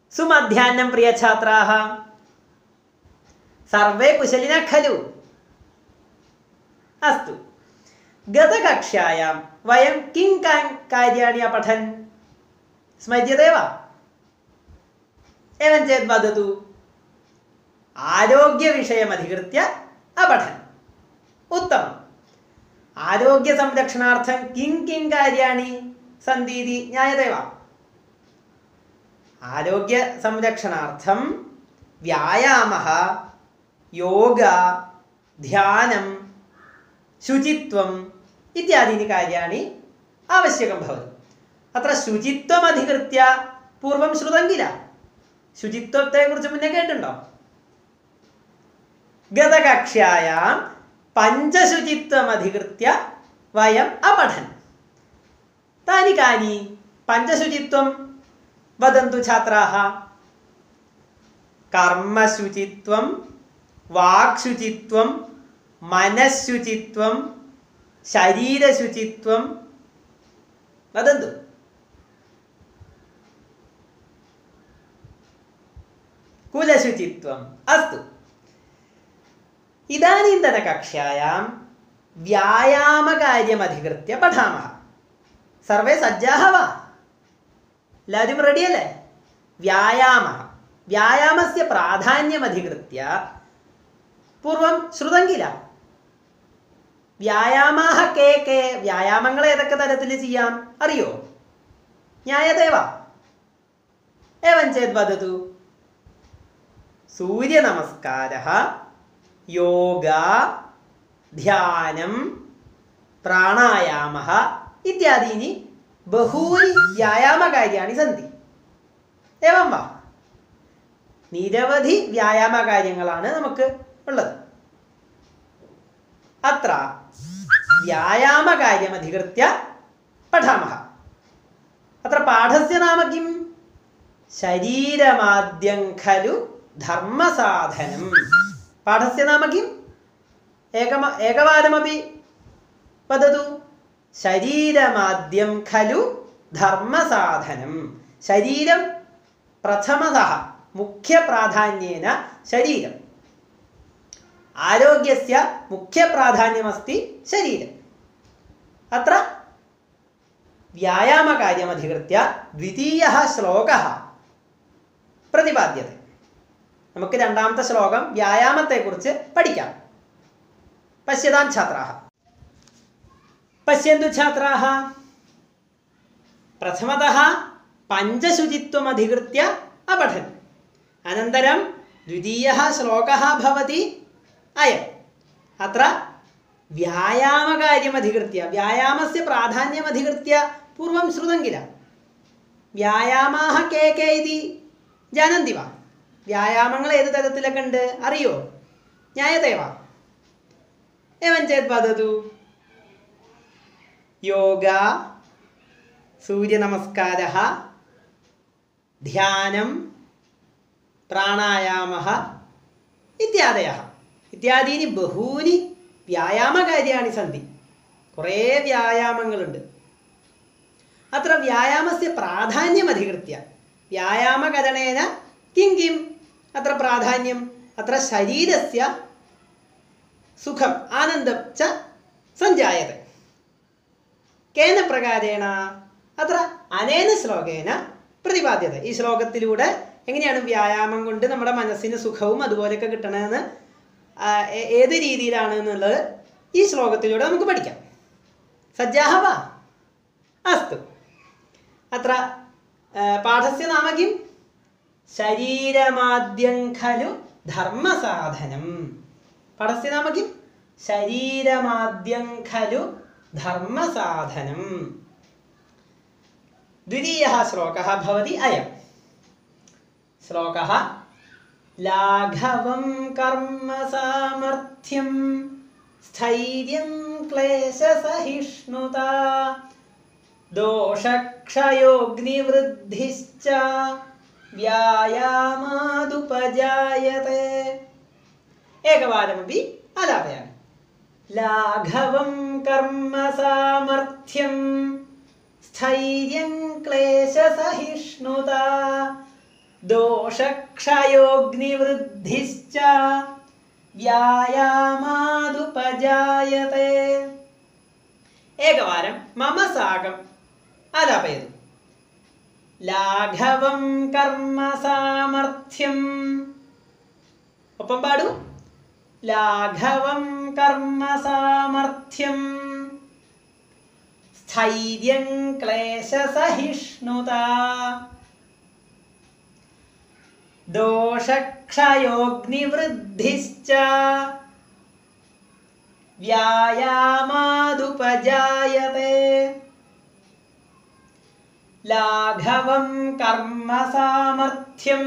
सुमध्याह्नं प्रियछात्राः सर्वे कुशलिनः खलु अस्तु गतकक्ष्यायां वयं किं कां कार्याणि अपठन् स्मर्यते वा एवं चेत् वदतु आरोग्यविषयमधिकृत्य अपठन् उत्तमम् आरोग्यसंरक्षणार्थं किं किं कार्याणि सन्ति इति ज्ञायते वा आरोग्यसंरक्षणार्थं व्यायामः योग ध्यानं शुचित्वम् इत्यादीनि कार्याणि आवश्यकं भवति अत्र ശുചിത്വമധികൃത്യ പൂർവം ശ്രുതം കില ശുചിത്വത്തെക്കുറിച്ച് മുന്നേ കേട്ടുണ്ടോ ഗതകക്ഷ്യായാം പഞ്ചശുചിത്വമധികൃത്യ വയം അപഠൻ താനി കാനി പഞ്ചശുചിത്വം വദന്തു ഛാത്രാः കർമ്മശുചിത്വം വാക്ശുചിത്വം മനഃശുചിത്വം ശരീരശുചിത്വം വദന്തു कुलशुचित्वम् अस्तु इदानीन्तनकक्ष्यायां व्यायामकार्यमधिकृत्य पठामः सर्वे सज्जाः वा എല്ലാവരും റെഡിയല്ലേ വ്യായാമ വ്യായാമस्य പ്രാധാന്യമധികൃത്യ പൂർവം ശ്രുതം കില വ്യായാമാഹ കേ കേ വ്യായാമങ്ങൾ ഏതൊക്കെ തരത്തിൽ ചെയ്യാം അറിയോ ജ്ഞായതേ വാ एवं चेत् वदतु सूर्यनमस्कारः योगा ध्यानं प्राणायामः इत्यादीनि बहूनि व्यायामकार्याणि सन्ति एवं वा നിരവധി വ്യായാമകാര്യങ്ങളാണ് നമുക്ക് ഉള്ളത് അത്ര വ്യായാമകാര്യമധികൃത്യ പഠാമः അത്ര പാഠस्य നാമ കിം ശരീരമാദ്യം ഖലു ധർമ്മസാധനം പാഠस्य നാമ കിം ഏകമ ഏകവാരമപി വദതു ശരീരമാദ്യം ഖലു ധർമ്മസാധനം ശരീരം പ്രഥമതः മുഖ്യപ്രാധാന്യേന ശരീരം ആരോഗ്യस्य മുഖ്യപ്രാധാന്യമസ്തി ശരീരം അത്ര വ്യായാമകാര്യമധികൃത്യ ദ്വിതീയः ശ്ലോകः പ്രതിപാദ്യത്തെ നമുക്ക് രണ്ടാമത്തെ ശ്ലോകം വ്യായാമത്തെക്കുറിച്ച് പഠിക്കാം പശ്യതാം ഛാത്രാः പശ്യन्तु छात्राः प्रथमतः पञ्चशुचित्वमधिकृत्य अपठन् अनन्तरं द्वितीयः श्लोकः भवति अयम् अत्र व्यायामकार्यमधिकृत्य व्यायामस्य प्राधान्यमधिकृत्य पूर्वं श्रुतं किल വ്യായാമാഹ കെ കെ ഇതി ജാനന്തി വാ വ്യായാമങ്ങൾ ഏത് തരത്തിലൊക്കെ ഉണ്ട് അറിയോ ജ്ഞായതേ വാ എവൻ ചേത് വദതു യോഗ സൂര്യനമസ്കാര ധ്യാനം പ്രാണായാമ ഇത്യാദയ ഇത്യാദീനി ബഹൂനി വ്യായാമകാര്യാണി സന്തി കുറേ വ്യായാമങ്ങളുണ്ട് അത്ര വ്യായാമस्य പ്രാധാന്യമധികൃത്യ വ്യായാമകരണേന കിം കിം അത്ര പ്രാധാന്യം അത്ര ശരീരस्य സുഖം ആനന്ദം ച സഞ്ജായത്തെ കേന പ്രകാരേണ അത്ര അനേന ശ്ലോകേന പ്രതിപാദ്യത ഈ ശ്ലോകത്തിലൂടെ എങ്ങനെയാണ് വ്യായാമം കൊണ്ട് നമ്മുടെ മനസ്സിന് സുഖവും അതുപോലെയൊക്കെ കിട്ടണമെന്ന് ആ, ഏ- ഏത് രീതിയിലാണ് എന്നുള്ളത് ഈ ശ്ലോകത്തിലൂടെ നമുക്ക് പഠിക്കാം സജ്ജാഹ വാ അസ്തു അത്ര ആ, പാഠस्य നാമ കിം ശരീരമാദ്യം ഖലു ധർമ്മസാധനം പാഠस्य നാമ കിം ശരീരമാദ്യം ഖലു ധർമ്മസാധനം द्वितीयः श्लोकः भवति अयम् श्लोकः लाघवं कर्मसामर्थ्यं स्थैर्यं क्लेशसहिष्णुता दोषक्षयोऽग्निवृद्धिश्च व्यायामादुपजायते एकवारमपि आलापयामि लाघवं कर्मसामर्थ्यं स्थैर्यं क्लेशसहिष्णुता दोषक्षयोऽग्निवृद्धिश्च व्यायामादुपजायते एकवारं मम साकम् आलापयतु ലാഘവം കർമ്മ സാമർഥ്യം ഒപ്പം പാടൂ ലാഘവം കർമ്മ സാമർഥ്യം സ്ഥൈര്യം ക്ലേശസഹിഷ്ണുത ദോഷക്ഷയോഗ്നിവൃദ്ധിശ്ച വ്യായാമാദുപജായത്തെ ലാഘവം കർമ്മ സാമർഥ്യം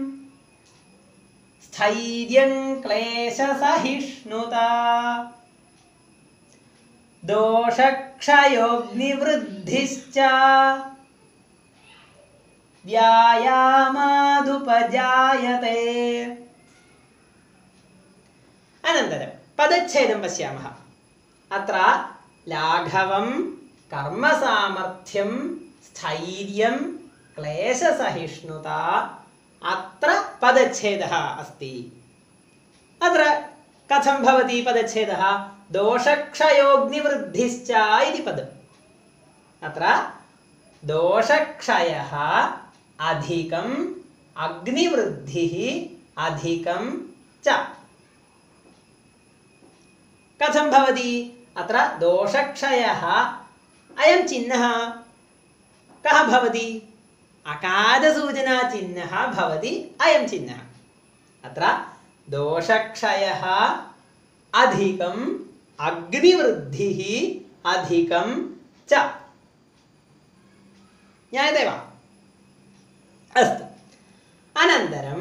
സ്ഥൈര്യം ക്ലേശസഹിഷ്ണുത ദോഷക്ഷയോഗ്നിവൃദ്ധിശ്ച വ്യായാമാദുപജായത്തെ അനന്തരം പദച്ഛേദം പശ്യാമः അത്ര ലാഘവം കർമ്മസാമർഥ്യം സ്ഥൈര്യം ക്ലേശസഹിഷ്ണുത അത്ര പദച്ഛേദः अस्ति अत्र कथं भवति पदच्छेदः दोषक्षयोग्निवृद्धिश्च इति पदम् अत्र दोषक्षयः अधिकम् अग्निवृद्धिः अधिकं च कथं भवति अत्र दोषक्षयः अयं चिह्नः कः भवति अकादसूचनाचिह्नः भवति अयं चिह्नः अत्र दोषक्षयः अधिकम् अग्निवृद्धिः अधिकं च ज्ञायते वा अस्तु अनन्तरं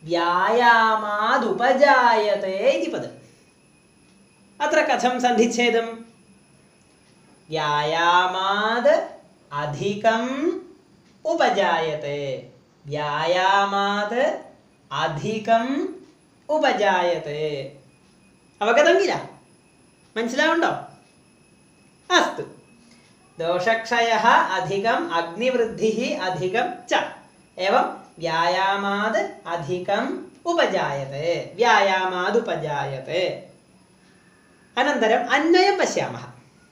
व्यायामादुपजायते इति पदम् अत्र कथं सन्धिच्छेदं व्यायामाद् अधिकम् उपजायते व्यायामात् अधिकम् ഉപജായത്തെ അവഗതം കില മനസ്സിലാവുണ്ടോ അസ്തു ദോഷക്ഷയ അധികം അഗ്നിവൃദ്ധി അധികം ച എവം വ്യായാമാത് അധികം ഉപജായത്തെ വ്യായാമാത് ഉപജായത്തെ അനന്തരം അന്വയം പശ്യാമः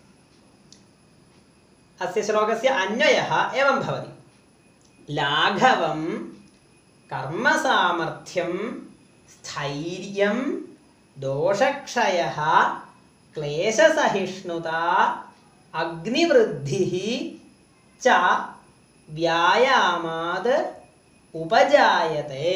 अस्य श्लोकस्य अन्वयः एवं भवति लाघवं कर्मसामर्थ्यं स्थैर्यं दोषक्षयः क्लेशसहिष्णुता अग्निवृद्धिः च व्यायामात् उपजायते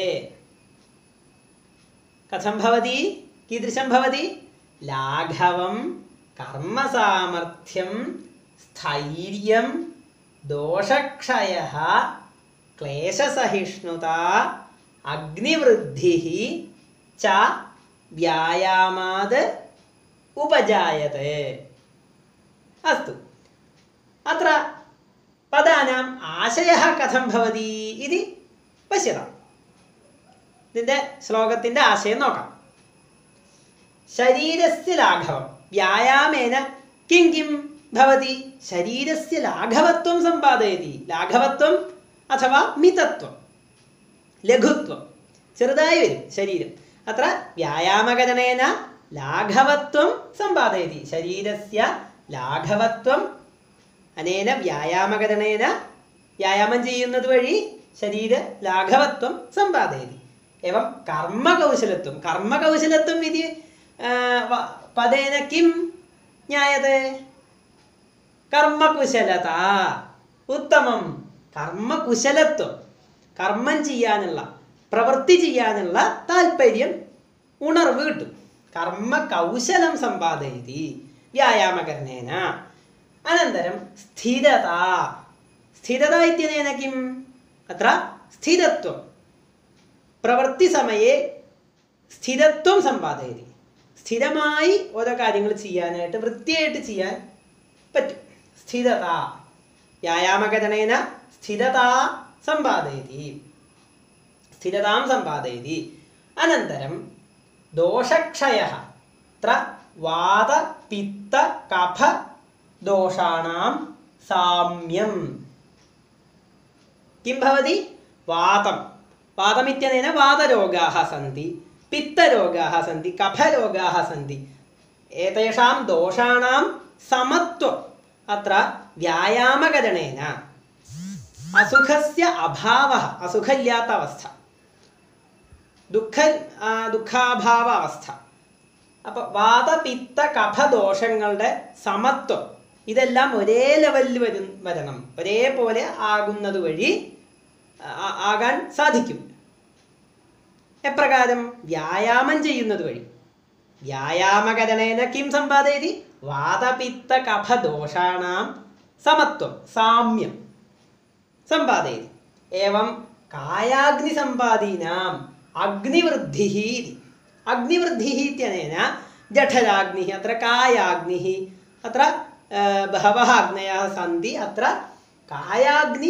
कथं भवति कीदृशं भवति लाघवं कर्मसामर्थ्यं स्थैर्यं दोषक्षयः क्लेशसहिष्णुता अग्निवृद्धिः च व्यायामात् उपजायते अस्तु अत्र पदानाम् आशयः कथं भवति इति पश्यताम् ഇതിൻ്റെ ശ്ലോകത്തിൻ്റെ ആശയം നോക്കാം ശരീരस्य लाघवं व्यायामेन किं किं भवति शरीरस्य लाघवत्वं सम्पादयति लाघवत्वम् अथवा मितत्वं ലഘുത്വം ചെറുതായി വരും ശരീരം അത്ര വ്യായാമകരണേന ലാഘവത്വം സമ്പാദയതി ശരീരസ്യ ലാഘവത്വം അനേന വ്യായാമകരണേന വ്യായാമം ചെയ്യുന്നത് വഴി ശരീര ലാഘവത്വം സമ്പാദയതി एवं कर्मकौशलत्वं कर्मकौशलत्वम् इति आ, व- पदेन किं ज्ञायते കർമ്മകുശലത ഉത്തമം കർമ്മകുശലത്വം കർമ്മം ചെയ്യാനുള്ള പ്രവൃത്തി ചെയ്യാനുള്ള താല്പര്യം ഉണർവ് കിട്ടും കർമ്മ കൗശലം സമ്പാദയതി വ്യായാമകരണേന അനന്തരം സ്ഥിരത സ്ഥിരത ഇത്യനേന കിം അത്ര സ്ഥിരത്വം പ്രവൃത്തിസമയെ സ്ഥിരത്വം സമ്പാദയതി സ്ഥിരമായി ഓരോ കാര്യങ്ങൾ ചെയ്യാനായിട്ട് വൃത്തിയായിട്ട് ചെയ്യാൻ പറ്റും സ്ഥിരത വ്യായാമകരണേന സ്ഥിരത സമ്പാദയതി സ്ഥിരതാം സമ്പാദയതി അനന്തരം ദോഷക്ഷയ അത്ര വാത പിത്ത കഫ ദോഷാണാം സാമ്യം കിം ഭവതി വാതം വാതമിത്യनेന വാതരോഗാः സന്തി പിത്തരോഗാः സന്തി കഫരോഗാः സന്തി ഏതേഷാം ദോഷാണാം സമത്വം അത്ര വ്യായാമകരണേന അസുഖസ്യ അഭാവ അസുഖമില്ലാത്ത അവസ്ഥ ദുഃഖ ആ, ദുഃഖാഭാവ അവസ്ഥ അപ്പൊ വാതപിത്ത കഫദോഷങ്ങളുടെ സമത്വം ഇതെല്ലാം ഒരേ ലെവലിൽ വരും വരണം ഒരേപോലെ ആകുന്നത് വഴി ആ- ആകാൻ സാധിക്കും എപ്രകാരം വ്യായാമം ചെയ്യുന്നത് വഴി വ്യായാമകരണേന കിം സമ്പാദയതി വാതപിത്ത കഫദോഷാണാം സമത്വം സാമ്യം സമ്പാദയതി ഏവം കായാഗ്നിസമ്പാദീനാം അഗ്നിവൃദ്ധിः इति अग्निवृद्धिः इत्यनेन जठराग्निः अत्र कायाग्निः अत्र अ, बहवः अग्नयः सन्ति अत्र कायाग्नि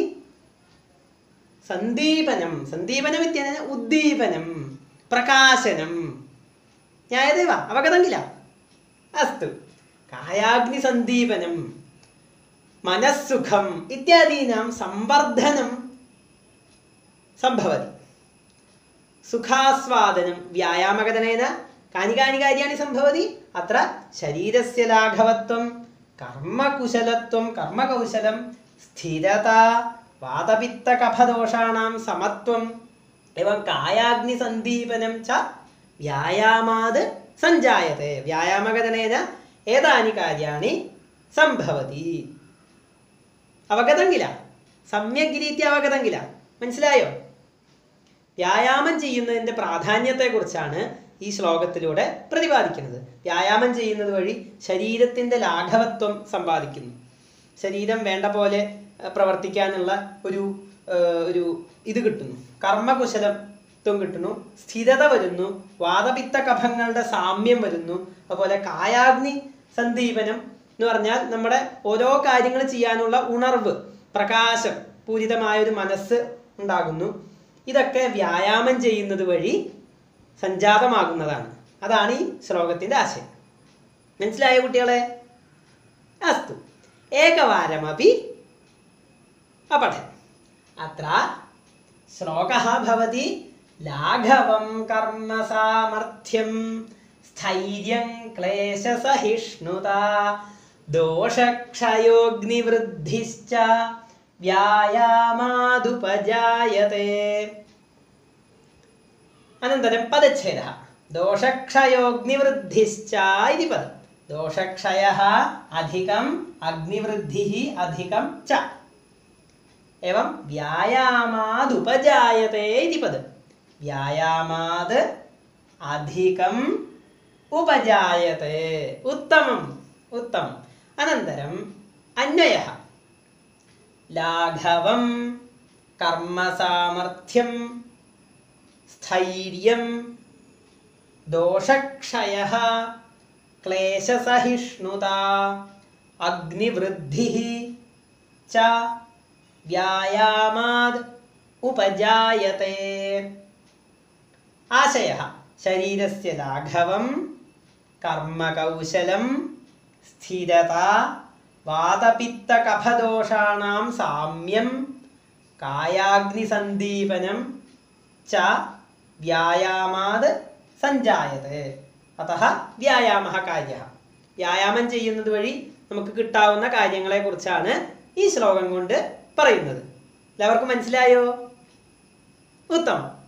सन्दीपनं सन्दीपनम् इत्यनेन उद्दीपनं प्रकाशनं ज्ञायते वा अवगतं किल अस्तु कायाग्निसन्दीपनं मनस्सुखम् इत्यादीनां संवर्धनं सम्भवति സുഖാസ്വാദനം വ്യായാമകഥനേന കാനി കാനി കാര്യാണി സംഭവതി അത്ര ശരീരസ്യ ലാഘവത്വം കർമ്മകുശലത്വം കർമ്മകൗശലം സ്ഥിരത വാതപിത്തകഫദോഷാണാം സമത്വം എവം കായാഗ്നിസന്ദീപനം ച വ്യായാമാത് സഞ്ജായത്തെ വ്യായാമകഥനേന ഏതാനി കാര്യാണി സംഭവതി അവഗതം കില സമ്യക് രീത്യ അവഗതം കില മനസ്സിലായോ വ്യായാമം ചെയ്യുന്നതിൻ്റെ പ്രാധാന്യത്തെക്കുറിച്ചാണ് ഈ ശ്ലോകത്തിലൂടെ പ്രതിപാദിക്കുന്നത് വ്യായാമം ചെയ്യുന്നത് വഴി ശരീരത്തിൻ്റെ ലാഘവത്വം സമ്പാദിക്കുന്നു ശരീരം വേണ്ട പോലെ അഹ്, പ്രവർത്തിക്കാനുള്ള ഒരു ആഹ്, ഒരു ഇത് കിട്ടുന്നു കർമ്മകുശലത്വം കിട്ടുന്നു സ്ഥിരത വരുന്നു വാതപിത്ത കഫങ്ങളുടെ സാമ്യം വരുന്നു അതുപോലെ കായാഗ്നി സന്ദീപനം എന്ന് പറഞ്ഞാൽ നമ്മുടെ ഓരോ കാര്യങ്ങൾ ചെയ്യാനുള്ള ഉണർവ് പ്രകാശം പൂരിതമായ ഒരു മനസ്സ് ഉണ്ടാകുന്നു ഇതൊക്കെ വ്യായാമം ചെയ്യുന്നത് വഴി സഞ്ജാതമാകുന്നതാണ് അതാണ് ഈ ശ്ലോകത്തിന്റെ ആശയം മനസ്സിലായോ കുട്ടികളെ അസ്തു ഏകവാരമപി അപഠൻ അത്ര ശ്ലോകः ഭവതി ലാഘവം കർമ്മസാമർഥ്യം സ്ഥൈര്യം ക്ലേശസഹിഷ്ണുത ദോഷക്ഷയോഗ്നിവൃദ്ധിശ്ച വ്യായാമാദുപജായത്തെ അനന്തരം പദച്ഛേദः ദോഷക്ഷയോഗ്നിവൃദ്ധിശ്ച ഇതി പദം ദോഷക്ഷയः അധികം അഗ്നിവൃദ്ധിः അധികം ച एवं व्यायामादुपजायते इति पदं व्यायामाद् अधिकम् उपजायते उत्तमम् उत्तमम् अनन्तरम् अन्वयः लाघवं कर्मसामर्थ्यं स्थैर्यं दोषक्षयः क्लेशसहिष्णुता अग्निवृद्धिः च വ്യായാമാത് ഉപജായത്തെ ആശയ ശരീരസ്യ ലാഘവം കർമ്മകൗശലം സ്ഥിരത വാതപിത്തകഫദോഷാണാം സാമ്യം കായാഗ്നിസന്ദീപനം ച വ്യായാമാത് സഞ്ജായത്തെ അतः വ്യായാമ കാര്യ വ്യായാമം ചെയ്യുന്നത് വഴി നമുക്ക് കിട്ടാവുന്ന കാര്യങ്ങളെക്കുറിച്ചാണ് ഈ ശ്ലോകം കൊണ്ട് പറയുന്നത് എല്ലാവർക്കും മനസ്സിലായോ ഉത്തമം